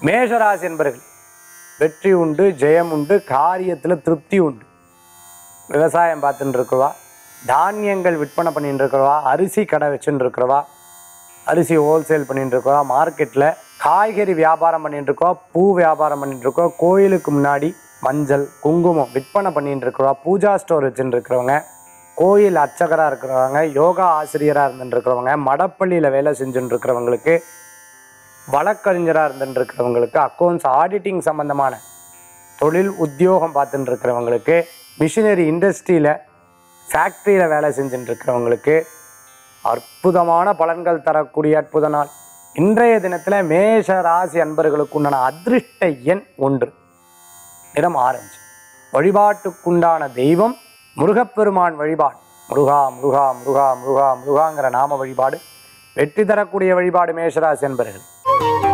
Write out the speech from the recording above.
மேஷராசி என்பர்கள் வெற்றி உண்டு ஜெயம் உண்டு காரியத்தில் திருப்தி உண்டு விவசாயம் பார்த்துட்டு இருக்கிறவா தானியங்கள் விற்பனை பண்ணிட்டு இருக்கிறவா அரிசி கடை வச்சுட்டு இருக்கிறவா அரிசி ஹோல்சேல் பண்ணிட்டு இருக்கிறவா மார்க்கெட்டில் காய்கறி வியாபாரம் பண்ணிட்டு இருக்கோம் பூ வியாபாரம் பண்ணிட்டு இருக்கோம் கோயிலுக்கு முன்னாடி மஞ்சள் குங்குமம் விற்பனை பண்ணிட்டு இருக்கிறவா பூஜா ஸ்டோர் வச்சுட்டு இருக்கிறவங்க கோயில் அர்ச்சகராக இருக்கிறவங்க யோகா ஆசிரியராக இருந்துட்டு இருக்கிறவங்க மடப்பள்ளியில் வேலை செஞ்சுட்டு இருக்கிறவங்களுக்கு வழக்கறிஞராக இருந்துட்டு இருக்கிறவங்களுக்கு அக்கௌண்ட்ஸ் ஆடிட்டிங் சம்பந்தமான தொழில் உத்தியோகம் பார்த்துட்டு இருக்கிறவங்களுக்கு மிஷினரி இண்டஸ்ட்ரியில் ஃபேக்ட்ரியில் வேலை செஞ்சுட்டு இருக்கிறவங்களுக்கு அற்புதமான பலன்கள் தரக்கூடிய அற்புத நாள் இன்றைய தினத்தில் மேஷ ராசி அன்பர்களுக்கு உண்டான அதிருஷ்ட எண் ஒன்று நிறம் ஆரஞ்சு வழிபாட்டுக்குண்டான தெய்வம் முருகப்பெருமான் வழிபாடு முருகா முருகா முருகா முருகா முருகாங்கிற நாம வழிபாடு வெற்றி தரக்கூடிய வழிபாடு மேஷராசி அன்பர்கள்